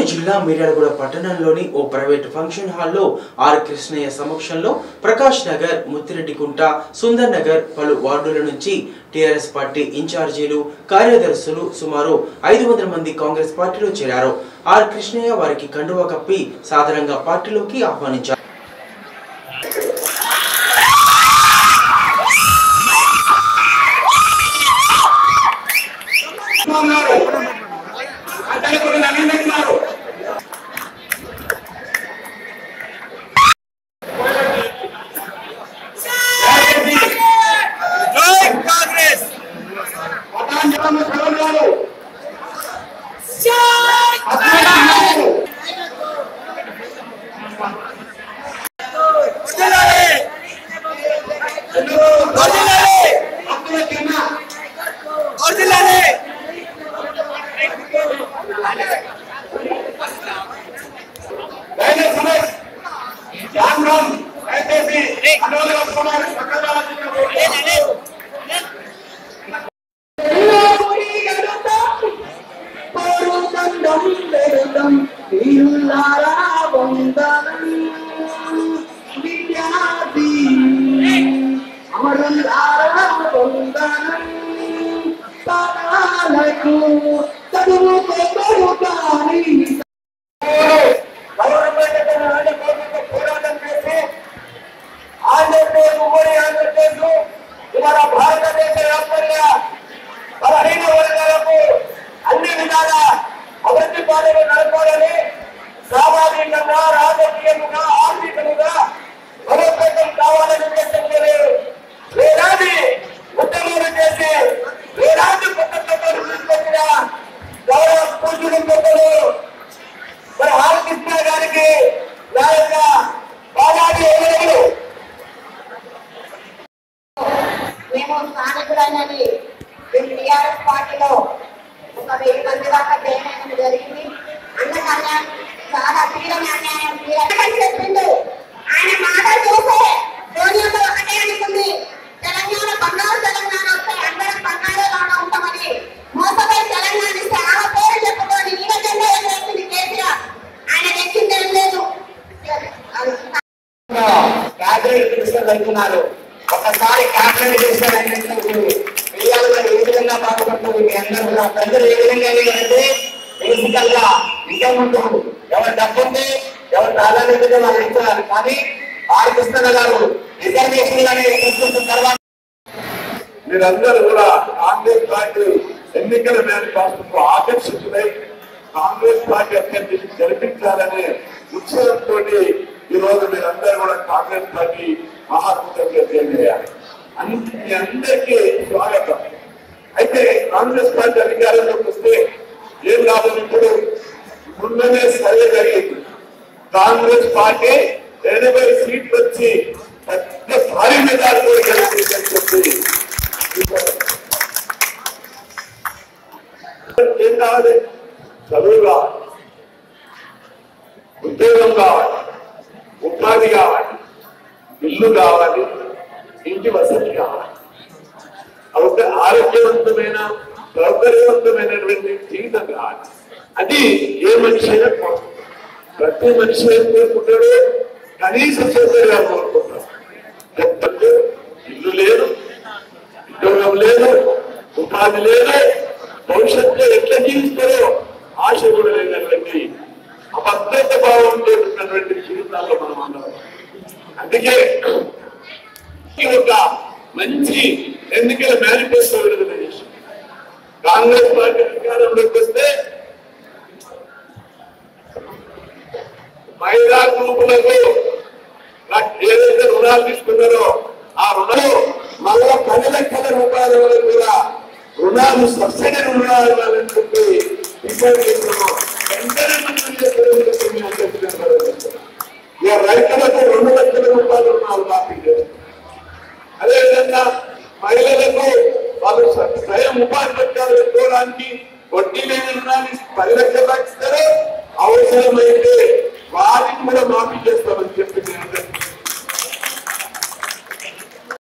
జిల్లా మిర్యాలగూడ పట్టణంలోని ఓ ప్రైవేట్ ఫంక్షన్ హాల్లో ఆర్ కృష్ణయ్య సమక్షంలో ప్రకాష్ నగర్ ముత్తిరెడ్డికుంట సుందర్ నగర్ పలు వార్డుల నుంచి టీఆర్ఎస్ పార్టీ ఇన్ఛార్జీలు కార్యదర్శులు సుమారు ఐదు వందల మంది కాంగ్రెస్ పార్టీలో చేరారు ఆర్ కృష్ణయ్య వారికి కండువా కప్పి సాధారణంగా పార్టీలోకి ఆహ్వానించారు ఉన్నారు అతను కూడా నవీనంటున్నారు పటాంజలమ్మ శ్రవణ్ గారు అద్భుతమైన అబ్దుల్ కన్నా పहले समय राम राम ऐसे भी अनुराग कुमार सकलवाला जी का वोट పోరాటం చేసి ఆంధ్రప్రదేశ్ ఉమ్మడి ఆంధ్రప్రదేశ్ ఇవాళ భారతదేశ వ్యాప్తంగా బలహీన వర్గాలకు అన్ని విధాల అభివృద్ధి పాలన నడపాలని సామాజికంగా రాజకీయంగా ఆర్థికంగా బలోపేతం కావాలని ఉద్దేశంతో వేలాది ఉద్యమాలు చేసి వేలాది కొత్త చట్టాలు తీసుకొచ్చిన గౌరవ పూజలు పెద్దలు మరి ఆర్ కృష్ణ గారికి నా యొక్క బాలాజీ ఎమ్మెల్యేలు మేము స్థానికులైనది మేము టీఆర్ఎస్ పార్టీలో ఒక వెయ్యి మంది దాకా జాయిన్ అయ్యడం జరిగింది అందుకు అన్యాయం చాలా తీరని అన్యాయం తీరని చెప్పిండు ఆయన మాట చూసే సోనియాతో ఒకటే అనుకుంది తెలంగాణ బంగారు తెలంగాణ వస్తే అందరం బంగారులోనే ఉంటామని మోసపోయి తెలంగాణ ఇస్తే ఆ పేరు చెప్పుకొని నీడ జెండా ఎగరేసింది కేసీఆర్ ఆయన తెచ్చిందేం లేదు క్యాబినెట్ మినిస్టర్ అవుతున్నారు ఒకసారి క్యాబినెట్ మినిస్టర్ అయినప్పుడు మిర్యాలలో ఏ విధంగా బాగుపడుతుంది మీ అందరూ కూడా ప్రజలు ఏ విధంగా అంటే బేసికల్ గా ఇంకా ముందు ఎవరు డబ్బు ఉంది ఎవరు ప్రాధాన్యత వాళ్ళు ఇస్తున్నారు కానీ ఆర్ కృష్ణ గారు రిజర్వేషన్ అనేది తీసుకున్న తర్వాత మీరందరూ కూడా కాంగ్రెస్ పార్టీ ఎన్నికల మేనిఫెస్టోకు ఆకర్షితులై కాంగ్రెస్ పార్టీ అభ్యర్థిని జరిపించాలనే ఉత్సాహంతో ఈ రోజు మీరందరూ కూడా కాంగ్రెస్ పార్టీ మహాకూటమిగా చేయాలి అంత మీ అందరికీ స్వాగతం అయితే కాంగ్రెస్ పార్టీ అధికారంలోకి వస్తే ఏం లాభం ఇప్పుడు ముందనే సర్వే జరిగింది కాంగ్రెస్ పార్టీ ఎనభై సీట్లు వచ్చి పెద్ద భారీ మెజార్టీ గెలిచిందని చెప్పి ఏం కావాలి చదువు కావాలి ఉద్యోగం కావాలి ఉపాధి కావాలి ఇల్లు కావాలి ఇంటి వసతి కావాలి ఒక ఆరోగ్యవంతమైన సౌకర్యవంతమైనటువంటి జీవితం కావాలి అది ఏ మనిషి అయినా కోరుకుంటాడు. ప్రతి మనిషి ఏం కోరుకుంటాడు కనీస సౌకర్యాలు కోరుకుంటాడు ఎప్పుడు ఇల్లు లేదు ఉద్యోగం లేదు ఉపాధి లేదు భవిష్యత్తులో ఎట్లా జీవిస్తారో ఆశ కూడా లేనటువంటి అభద్రత భావంతో ఉన్నటువంటి జీవితాల్లో మనం అందరం అందుకే ఈ ఒక మంచి ఎన్నికల మేనిఫెస్టో విడుదల చేసి కాంగ్రెస్ పార్టీ అధికారంలోకి వస్తే మహిళా గ్రూపులకు ఏదైతే రుణాలు తీసుకున్నారో ఆ రుణాలు మళ్ళా పది లక్షల రూపాయల వరకు కూడా రుణాలు సబ్సిడీ రుణాలు ఇవ్వాలని చెప్పి డిసైడ్ చేస్తున్నాం వెంటనే మంజూరు చేయాలని చెప్పి మేము చెప్తున్నాం. ఇక రైతులకు రెండు లక్షల రూపాయల రుణాలు మాఫీ చేస్తున్నాం అదేవిధంగా మహిళలకు వాళ్ళు స్వ- స్వయం ఉపాధి పథకాలు పెట్టుకోవడానికి వడ్డీ లేని రుణాన్ని పది లక్షలు ఇస్తారు అవసరమైతే వారికి కూడా మాఫీ చేస్తారు